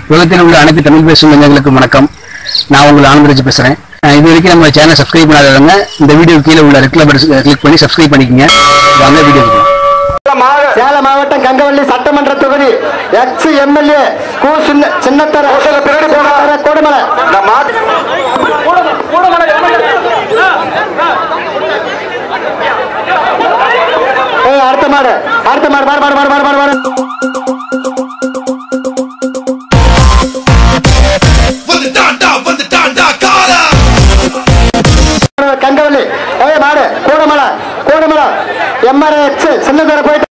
உலகத்தில் உள்ள அனைத்து தமிழ் பேசும் நெஞ்சங்களுக்கு வணக்கம் நான் உங்கள் ஆனந்தராஜ் பேசுறேன் அஹ் இது வரைக்கும் நம்ம சேனல் சப்ஸ்கிரைப் பண்ணாதவங்க இந்த வீடியோ கீழே உள்ள ரெட் கலர் கிளிக் பண்ணி சப்ஸ்கிரைப் பண்ணிக்கங்க வாங்க வீடியோ சேலம் மாவட்டம் கங்கவள்ளி சட்டமன்ற தொகுதி எக்ஸ் எம்எல்ஏ கு சின்ன சின்னத்தர சின்னத்தர கோடுமலை ஏய், அடுத்த மாடு அடுத்த மாடு மாடு மாடு மாடு மாடு மாடு வந்துட்டான்டா வந்துட்டான்டா காரா கங்கவள்ளி ஏய் மாடு கோடமலை கோடமலை எம்ஆர்ஏ எக்ஸ் சின்னத்தர போயிட்டு